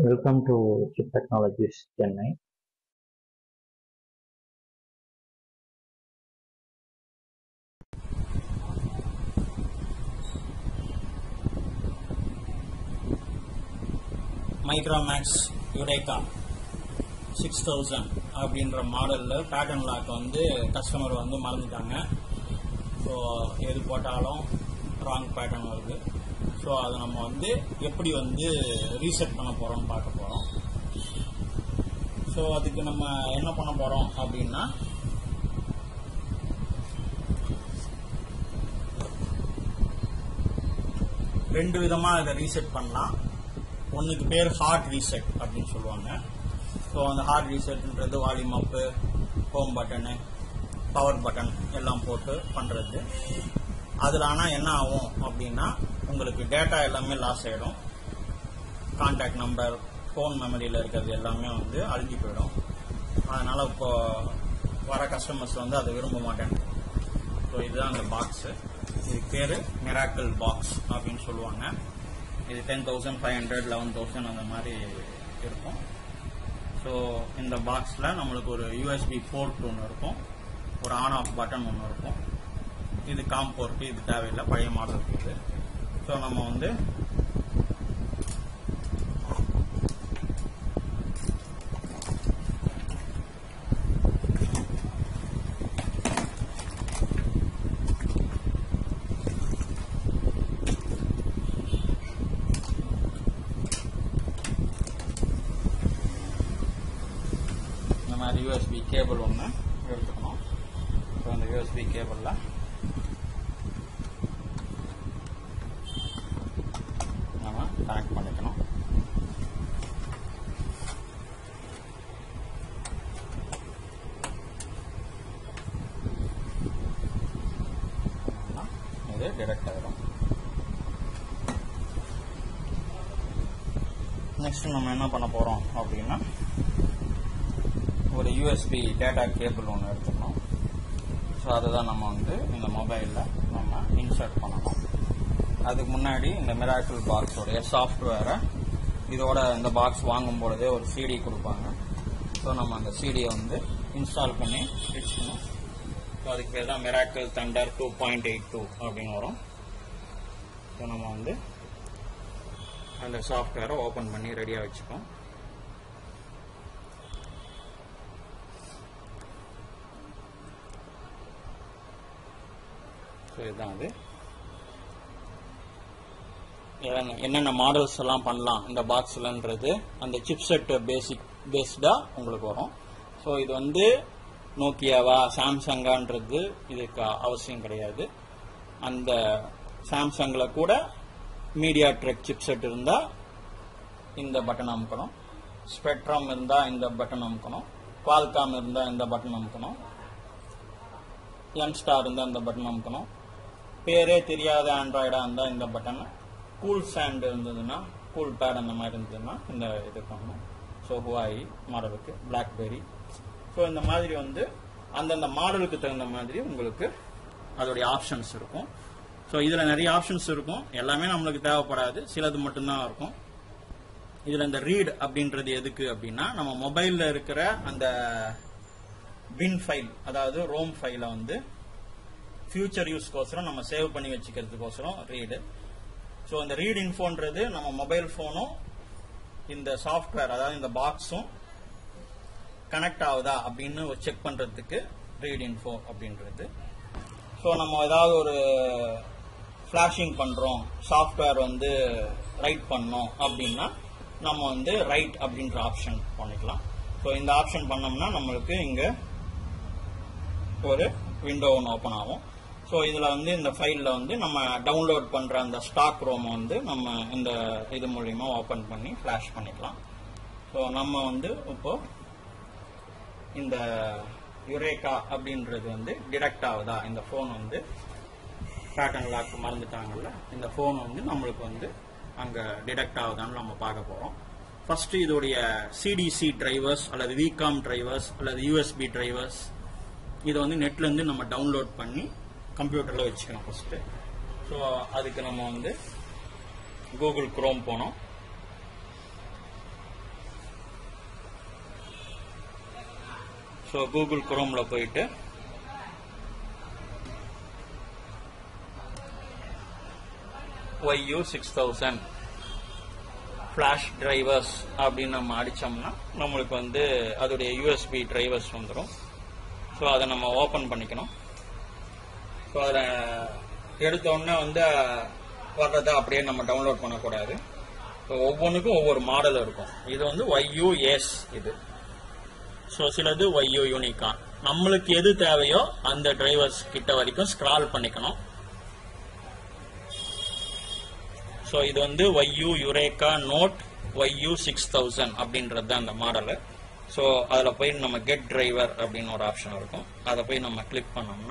Welcome to Chip Technologies Chennai. Micromax Yureka six thousand அப்படின்ற மாடலில் pattern lock வந்து customer வந்து மறந்துட்டாங்க ஸோ எது போட்டாலும் ராங் பேட்டர்ன் வருது ஸோ அதை நம்ம வந்து எப்படி வந்து ரீசெட் பண்ண போகிறோம்னு பார்க்க போகிறோம் ஸோ அதுக்கு நம்ம என்ன பண்ண போகிறோம் அப்படின்னா ரெண்டு விதமாக இதை ரீசெட் பண்ணலாம் ஒன்றுக்கு பேர் ஹார்ட் ரீசெட் அப்படின்னு சொல்லுவாங்க ஸோ அந்த ஹார்ட் ரீசெட்ன்றது volume up home button power button எல்லாம் போட்டு பண்ணுறது அதில் ஆனால் என்ன ஆகும் அப்படின்னா உங்களுக்கு டேட்டா எல்லாமே லாஸ் ஆகிடும் கான்டாக்ட் நம்பர் ஃபோன் மெமரியில் இருக்கிறது எல்லாமே வந்து அழுகி போயிடும் அதனால் இப்போ வர கஸ்டமர்ஸ் வந்து அதை விரும்ப மாட்டேன் ஸோ இதுதான் அந்த பாக்ஸு இது பேர் மிராக்கிள் பாக்ஸ் அப்படின்னு சொல்லுவாங்க இது ten thousand five hundred eleven thousand அந்த மாதிரி இருக்கும் ஸோ இந்த பாக்ஸில் நம்மளுக்கு ஒரு யூஎஸ்பி போர்ட் ஒன்று இருக்கும் ஒரு ஆன் ஆஃப் பட்டன் ஒன்று இருக்கும் இது காம் போர்ட் இது தேவையில்லை பழைய மாடல் இது ஸோ நம்ம வந்து இந்த மாதிரி யூஎஸ்பி கேபிள் ஒன்று எடுத்துக்கணும் ஸோ அந்த யூஎஸ்பி கேபிளில் நம்ம கனெக்ட் பண்ணிக்கணும் இது டிரெக்ட் ஆகிடும் நெக்ஸ்ட் நம்ம என்ன பண்ண போகிறோம் அப்படின்னா ஒரு யூஎஸ்பி டேட்டா கேபிள் ஒன்று எடுத்துக்கணும் ஸோ அதை தான் நம்ம வந்து இந்த மொபைலில் நம்ம இன்சர்ட் பண்ணணும் அதுக்கு முன்னாடி இந்த மிராக்கிள் பாக்ஸோடைய சாஃப்ட்வேரை இதோட இந்த பாக்ஸ் வாங்கும் பொழுதே ஒரு சிடி கொடுப்பாங்க ஸோ நம்ம அந்த சிடியை வந்து இன்ஸ்டால் பண்ணி வச்சுக்கணும் ஸோ அதுக்கு பேர் தான் miracle thunder two point eight two அப்படின்னு வரும் ஸோ நம்ம வந்து அந்த சாஃப்ட்வேரை ஓப்பன் பண்ணி ரெடியாக வச்சுக்கோம் ஸோ இதுதான் அது என்னென்ன- என்னென்ன மாடல்ஸ் எல்லாம் பண்ணலாம் இந்த பாக்ஸ்லன்றது அந்த சிப்செட் பேசிக் பேஸ்டா உங்களுக்கு வரும் ஸோ இது வந்து நோக்கியாவா சாம்சங்கான்றது இதுக்கு அவசியம் கிடையாது அந்த சாம்சங்ல கூட மீடியா ட்ரெக் சிப்செட் இருந்தா இந்த பட்டன் அமுக்கணும் ஸ்பெக்ட்ரம் இருந்தா இந்த பட்டன் அமுக்கணும் குவால்காம் இருந்தா இந்த பட்டன் அமுக்கணும் யங்ஸ்டார் இருந்தா இந்த பட்டன் அமுக்கணும் பேரே தெரியாத ஆண்ட்ராய்டா இருந்தா இந்த பட்டன் கூல் சாண்ட் இருந்ததுன்னா கூல் பேட் அந்த மாதிரி இருந்ததுன்னா இந்த இது பண்ணணும் ஸோ ஹுவாய் மாடலுக்கு பிளாக்பெரி ஸோ இந்த மாதிரி வந்து அந்தந்த மாடலுக்கு தகுந்த மாதிரி உங்களுக்கு அதோடைய ஆப்ஷன்ஸ் இருக்கும் ஸோ இதில் நிறைய ஆப்ஷன்ஸ் இருக்கும் எல்லாமே நம்மளுக்கு தேவைப்படாது சிலது மட்டும்தான் இருக்கும் இதில் இந்த ரீட் அப்படின்றது எதுக்கு அப்படின்னா நம்ம மொபைலில் இருக்கிற அந்த பின் ஃபைல் அதாவது ரோம் ஃபைலை வந்து ஃபியூச்சர் யூஸ்க்கோசரம் நம்ம சேவ் பண்ணி வச்சுக்கிறதுக்கோசரம் ரீடு ஸோ இந்த ரீட் இன்ஃபோன்றது நம்ம மொபைல் ஃபோனும் இந்த சாஃப்ட்வேர் அதாவது இந்த பாக்ஸும் கனெக்ட் ஆகுதா அப்படின்னு செக் பண்றதுக்கு ரீட் இன்ஃபோ அப்படின்றது ஸோ நம்ம ஏதாவது ஒரு ஃபிளாஷிங் பண்றோம் சாஃப்ட்வேர் வந்து ரைட் பண்ணோம் அப்படின்னா நம்ம வந்து ரைட் அப்படின்ற ஆப்ஷன் பண்ணிக்கலாம் ஸோ இந்த ஆப்ஷன் பண்ணோம்னா நம்மளுக்கு இங்க ஒரு விண்டோ ஒன்று ஓப்பன் ஆகும் ஸோ இதில் வந்து இந்த ஃபைலில் வந்து நம்ம டவுன்லோட் பண்ணுற அந்த ஸ்டாக் ரோமை வந்து நம்ம இந்த இது மூலியமா ஓப்பன் பண்ணி ஃப்ளாஷ் பண்ணிக்கலாம் ஸோ நம்ம வந்து இப்போ இந்த யுரேகா அப்படின்றது வந்து டிடெக்ட் ஆகுதா இந்த ஃபோன் வந்து பேட்டர்ன் லாக் மறந்துட்டாங்கல்ல இந்த ஃபோன் வந்து நம்மளுக்கு வந்து அங்கே டிடெக்ட் ஆகுதான்னு நம்ம பார்க்க போகிறோம் ஃபர்ஸ்ட் இதோடைய சிடிசி டிரைவர்ஸ் அல்லது விகாம் டிரைவர்ஸ் அல்லது யூஎஸ்பி டிரைவர்ஸ் இதை வந்து நெட்ல இருந்து நம்ம டவுன்லோட் பண்ணி கம்ப்யூட்டர்ல வச்சுக்கணும் ஃபர்ஸ்ட் ஸோ அதுக்கு நம்ம வந்து கூகுள் குரோம் போனோம் ஸோ கூகுள் குரோமில் போயிட்டு YU six thousand flash drivers அப்படின்னு நம்ம அடித்தோம்னா நம்மளுக்கு வந்து அதோடைய யூஎஸ்பி டிரைவர்ஸ் வந்துடும் ஸோ அதை நம்ம ஓப்பன் பண்ணிக்கணும் ஸோ அதில் எடுத்த உடனே வந்து வர்றதை அப்படியே நம்ம டவுன்லோட் பண்ணக்கூடாது ஸோ ஒவ்வொன்றுக்கும் ஒவ்வொரு மாடல் இருக்கும் இது வந்து ஒய்யூஎஸ் இது ஸோ சிலது ஒய்யூ யூனிகான் நம்மளுக்கு எது தேவையோ அந்த டிரைவர்ஸ் கிட்ட வரைக்கும் ஸ்க்ரால் பண்ணிக்கணும் ஸோ இது வந்து YU Yureka note YU six thousand அப்படின்றது தான் அந்த மாடலு ஸோ அதில் போய் நம்ம கெட் டிரைவர் அப்படின்னு ஒரு ஆப்ஷன் இருக்கும் அதை போய் நம்ம கிளிக் பண்ணோம்னா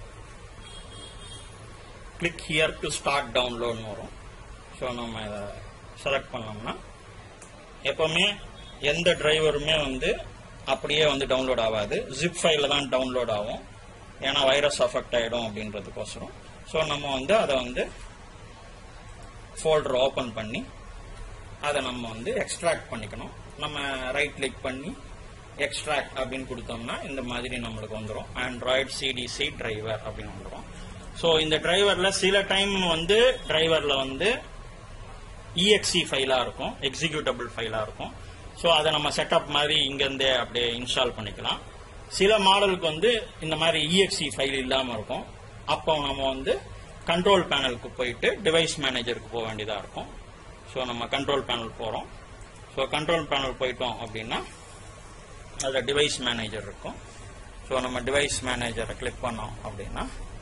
கிளிக் ஹியர் டு ஸ்டார்ட் டவுன்லோட்னு வரும் ஸோ நம்ம இதை செலக்ட் பண்ணோம்னா எப்பவுமே எந்த டிரைவருமே வந்து அப்படியே வந்து டவுன்லோட் ஆகாது ஜிப் ஃபைலில் தான் டவுன்லோட் ஆகும் ஏன்னா வைரஸ் அஃபெக்ட் ஆகிடும் அப்படின்றதுக்கோசரம் ஸோ நம்ம வந்து அதை வந்து ஃபோல்டர் ஓப்பன் பண்ணி அதை நம்ம வந்து எக்ஸ்ட்ராக்ட் பண்ணிக்கணும் நம்ம ரைட் கிளிக் பண்ணி எக்ஸ்ட்ராக்ட் அப்படின்னு கொடுத்தோம்னா இந்த மாதிரி நம்மளுக்கு வந்துடும் ஆண்ட்ராய்டு சிடிசி டிரைவர் அப்படின்னு வந்துடும் ஸோ இந்த டிரைவர்ல சில டைம் வந்து டிரைவர்ல வந்து இஎக்ஸி ஃபைலா இருக்கும் எக்ஸிக்யூட்டபிள் ஃபைலா இருக்கும் ஸோ அதை நம்ம செட்டப் மாதிரி இங்கேருந்தே அப்படியே இன்ஸ்டால் பண்ணிக்கலாம் சில மாடலுக்கு வந்து இந்த மாதிரி இஎக்ஸி ஃபைல் இல்லாமல் இருக்கும் அப்போ நம்ம வந்து கண்ட்ரோல் பேனலுக்கு போயிட்டு டிவைஸ் மேனேஜருக்கு போக வேண்டியதாக இருக்கும் ஸோ நம்ம கண்ட்ரோல் பேனல் போகிறோம் ஸோ கண்ட்ரோல் பேனல் போயிட்டோம் அப்படின்னா அதில் டிவைஸ் மேனேஜர் இருக்கும் ஸோ நம்ம டிவைஸ் மேனேஜரை கிளிக் பண்ணோம் அப்படின்னா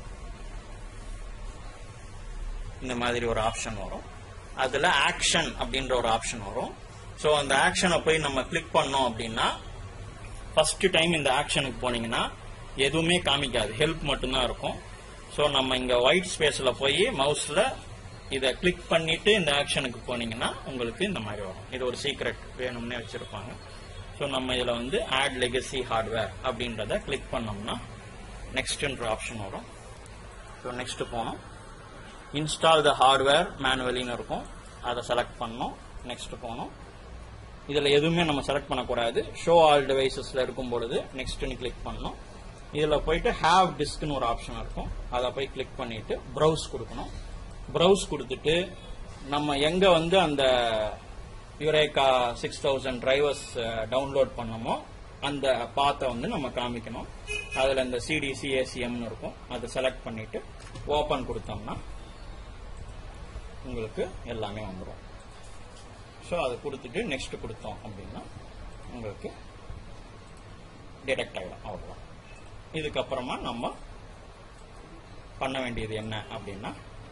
இந்த மாதிரி ஒரு ஆப்ஷன் வரும் அதில் ஆக்ஷன் அப்படின்ற ஒரு ஆப்ஷன் வரும் ஸோ அந்த ஆக்ஷனை போய் நம்ம கிளிக் பண்ணோம் அப்படின்னா ஃபர்ஸ்ட் டைம் இந்த ஆக்ஷனுக்கு போனீங்கன்னா எதுவுமே காமிக்காது ஹெல்ப் மட்டும்தான் இருக்கும் ஸோ நம்ம இங்க ஒயிட் ஸ்பேஸ்ல போய் மவுஸ்ல இதை கிளிக் பண்ணிட்டு இந்த ஆக்ஷனுக்கு போனீங்கன்னா உங்களுக்கு இந்த மாதிரி வரும் இது ஒரு சீக்ரெட் வேணும்னே வச்சிருப்பாங்க ஸோ நம்ம இதில் வந்து ஆட் லெகசி ஹார்ட்வேர் அப்படின்றத கிளிக் பண்ணோம்னா நெக்ஸ்ட்ன்ற ஆப்ஷன் வரும் ஸோ நெக்ஸ்ட் போனோம் இன்ஸ்டால் த ஹார்ட்வேர் மேனுவலின்னு இருக்கும் அதை செலக்ட் பண்ணோம் நெக்ஸ்ட் போனோம் இதில் எதுவுமே நம்ம செலக்ட் பண்ணக்கூடாது ஷோ ஆல் டிவைசஸ்ல இருக்கும் பொழுது நெக்ஸ்ட்னு கிளிக் பண்ணணும் இதில் போயிட்டு ஹேவ் டிஸ்க்னு ஒரு ஆப்ஷன் இருக்கும் அதை போய் கிளிக் பண்ணிட்டு ப்ரௌஸ் கொடுக்கணும் ப்ரௌஸ் கொடுத்துட்டு நம்ம எங்க வந்து அந்த Yureka six thousand drivers download பண்ணமோ அந்த பாத்தை வந்து நம்ம காமிக்கணும் அதில் இந்த சிடிசி ஏசிஎம்னு இருக்கும் அதை செலக்ட் பண்ணிட்டு ஓப்பன் கொடுத்தோம்னா உங்களுக்கு எல்லாமே வந்துடும் ஸோ அதை கொடுத்துட்டு நெக்ஸ்ட் கொடுத்தோம் அப்படின்னா உங்களுக்கு டிடெக்ட் ஆகிடும் அவ்வளோதான் இதுக்கப்புறமா நம்ம பண்ண வேண்டியது என்ன அப்படின்னா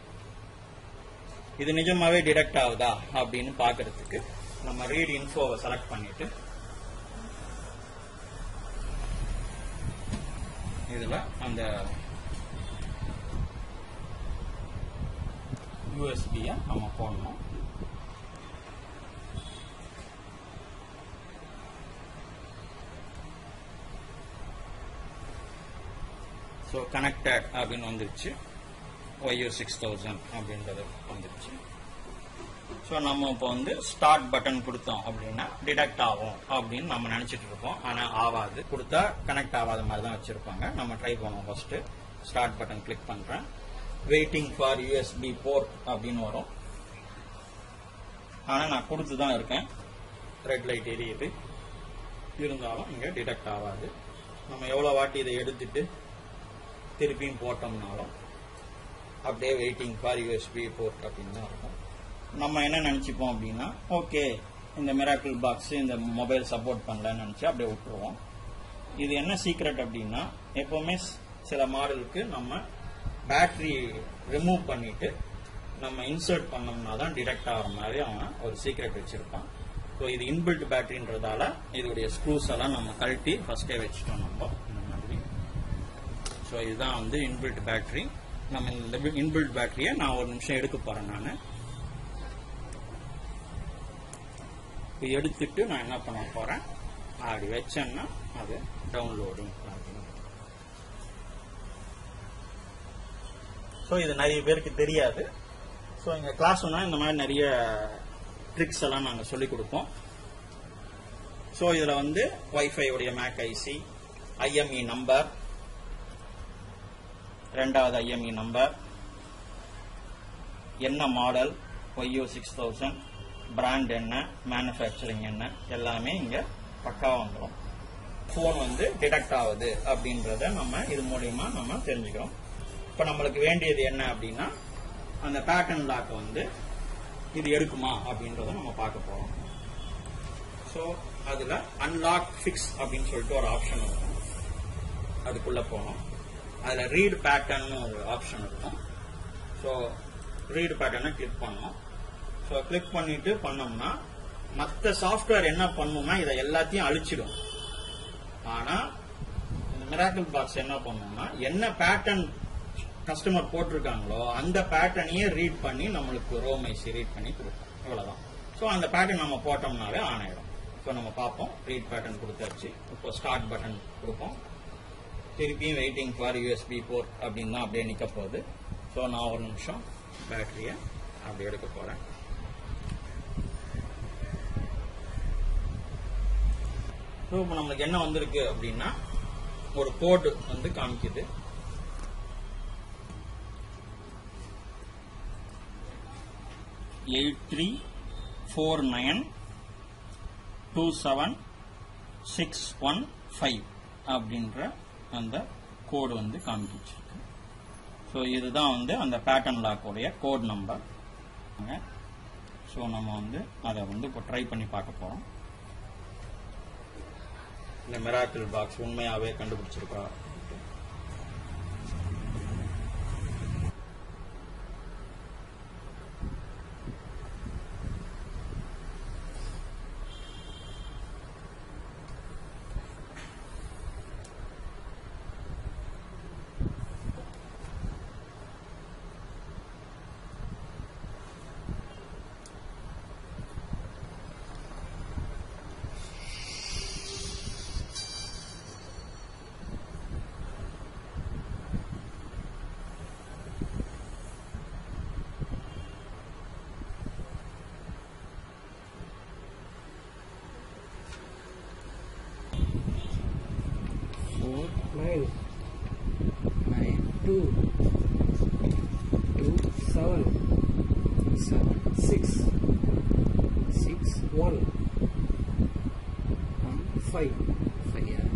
இது நிஜமாவே டிடெக்ட் ஆகுதா அப்படின்னு பார்க்கறதுக்கு நம்ம ரீட் இன்ஃபோவை செலக்ட் பண்ணிட்டு இதுல அந்த யூஎஸ்பியை நம்ம போடணும் ஸோ கனெக்டட் அப்படின்னு வந்துருச்சு ஒய்யூ சிக்ஸ் தௌசண்ட் அப்படின்றது வந்துருச்சு ஸோ நம்ம இப்போ வந்து ஸ்டார்ட் பட்டன் கொடுத்தோம் அப்படின்னா டிடெக்ட் ஆகும் அப்படின்னு நம்ம நினைச்சிட்டு இருப்போம் ஆனால் ஆகாது கொடுத்தா கனெக்ட் ஆகாத மாதிரி தான் வச்சிருப்பாங்க நம்ம ட்ரை பண்ணுவோம் ஃபர்ஸ்ட் ஸ்டார்ட் பட்டன் கிளிக் பண்றேன் வெயிட்டிங் ஃபார் யூஎஸ்பி போர்ட் அப்படின்னு வரும் ஆனால் நான் கொடுத்து தான் இருக்கேன் ரெட் லைட் எரியுது இருந்தாலும் இங்கே டிடெக்ட் ஆகாது நம்ம எவ்வளோ வாட்டி இதை எடுத்துட்டு திருப்பியும் போட்டோம்னாலும் அப்படியே வெயிட்டிங் ஃபார் யூஎஸ்பி போர்ட் அப்படின்னு தான் இருக்கும் நம்ம என்ன நினச்சிப்போம் அப்படின்னா ஓகே இந்த மிராக்கிள் பாக்ஸ் இந்த மொபைல் சப்போர்ட் பண்ணலன்னு நினச்சி அப்படியே விட்டுருவோம் இது என்ன சீக்ரெட் அப்படின்னா எப்பவுமே ஸ்- சில மாடலுக்கு நம்ம பேட்டரி ரிமூவ் பண்ணிட்டு நம்ம இன்சர்ட் பண்ணோம்னா தான் டிடெக்ட் ஆகிற மாதிரி அவன் ஒரு சீக்ரெட் வச்சிருப்பான் ஸோ இது இன்பில்ட் பேட்டரின்றதால இதோடைய ஸ்க்ரூஸ் எல்லாம் நம்ம கழட்டி ஃபர்ஸ்டே வச்சுட்டோம் நம்ம இந்த மாதிரி ஸோ இதுதான் வந்து இன்பில்ட் பேட்டரி நம்ம இந்த இன்பில்ட் பேட்டரியை நான் ஒரு நிமிஷம் எடுக்க போறேன் நான் இப்போ எடுத்துட்டு நான் என்ன பண்ண போறேன் அப்படி வச்சேன்னா அது டவுன்லோடிங் ஸோ இது நிறைய பேருக்கு தெரியாது ஸோ எங்க கிளாஸ்னா இந்த மாதிரி நிறைய ட்ரிக்ஸ் எல்லாம் நாங்கள் சொல்லிக் கொடுப்போம் ஸோ இதில் வந்து வைஃபை உடைய மேக் ஐசி ஐஎம்இ நம்பர் ரெண்டாவது ஐஎம்இ நம்பர் என்ன model YU six thousand brand என்ன மேனுஃபேக்சரிங் என்ன எல்லாமே இங்க பக்காவா வந்துடும் ஃபோன் வந்து டிடெக்ட் ஆகுது அப்படின்றத நம்ம இது மூலியமா நம்ம தெரிஞ்சுக்கிறோம் இப்போ நம்மளுக்கு வேண்டியது என்ன அப்படின்னா அந்த பேட்டர்ன் லாக் வந்து இது எடுக்குமா அப்படின்றத நம்ம பார்க்க போறோம் ஸோ அதுல அன்லாக் ஃபிக்ஸ் அப்படின்னு சொல்லிட்டு ஒரு ஆப்ஷன் இருக்கும் அதுக்குள்ள போனோம் அதுல ரீட் பேட்டர்ன் ஒரு ஆப்ஷன் இருக்கும் ஸோ ரீட் பேட்டர்னை கிளிக் பண்ணோம் ஸோ கிளிக் பண்ணிட்டு பண்ணோம்னா மற்ற சாஃப்ட்வேர் என்ன பண்ணும்னா இதை எல்லாத்தையும் அழிச்சிடும் ஆனா இந்த மிராக்கிள் பாக்ஸ் என்ன பண்ணும்னா என்ன பேட்டர்ன் கஸ்டமர் போட்டிருக்காங்களோ அந்த பேட்டர்னையே ரீட் பண்ணி நம்மளுக்கு ரோமைசி ரீட் பண்ணி கொடுக்கும் இவ்வளவுதான் ஸோ அந்த பேட்டர்ன் நம்ம போட்டோம்னாவே ஆன் ஆயிடும் இப்போ நம்ம பார்ப்போம் ரீட் பேட்டர்ன் கொடுத்தாச்சு இப்போ ஸ்டார்ட் பட்டன் கொடுப்போம் திருப்பியும் வெயிட்டிங் ஃபார் யூஎஸ்பி போர்ட் அப்படின்னு தான் அப்படியே நிற்க போகுது ஸோ நான் ஒரு நிமிஷம் பேட்டரியை அப்படி எடுக்க போறேன் ஸோ இப்போ நம்மளுக்கு என்ன வந்திருக்கு அப்படின்னா ஒரு கோடு வந்து காமிக்குது eight three four nine two seven six one five அப்படின்ற அந்த கோடு வந்து காமிச்சிருக்கு ஸோ இதுதான் வந்து அந்த பேட்டர்ன் லாக்கோடைய கோட் நம்பர் ஸோ நம்ம வந்து அதை வந்து இப்போ ட்ரை பண்ணி பார்க்க போகிறோம் இந்த மிராக்கிள் பாக்ஸ் உண்மையாவே கண்டுபிடிச்சிருக்கா four nine nine two two seven seven six six one one five five yeah.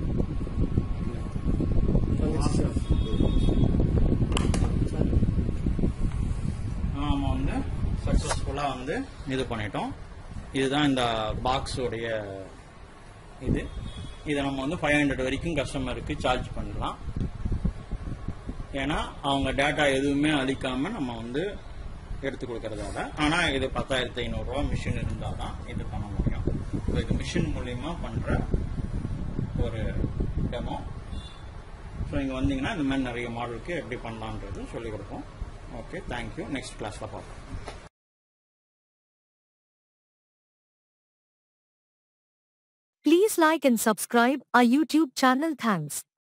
நாம வந்து சக்சஸ்ஃபுல்லா வந்து இது பண்ணிட்டோம் இதுதான் இந்த பாக்ஸோடைய இது இதை நம்ம வந்து ஃபைவ் ஹண்ட்ரட் வரைக்கும் கஸ்டமருக்கு சார்ஜ் பண்ணலாம் ஏன்னா அவங்க டேட்டா எதுவுமே அழிக்காம நம்ம வந்து எடுத்து கொடுக்கறதால ஆனா இது பத்தாயிரத்தி ஐநூறுரூவா மிஷின் இருந்தால் தான் இது பண்ண முடியும் ஸோ இது மிஷின் மூலியமா பண்ற ஒரு டெமோ ஸோ இங்கே வந்தீங்கன்னா இந்த மாதிரி நிறைய மாடலுக்கு எப்படி பண்ணலான்றது சொல்லிக் கொடுப்போம் ஓகே தேங்க்யூ நெக்ஸ்ட் கிளாஸில் பார்ப்போம் Please like and subscribe our YouTube channel. Thanks.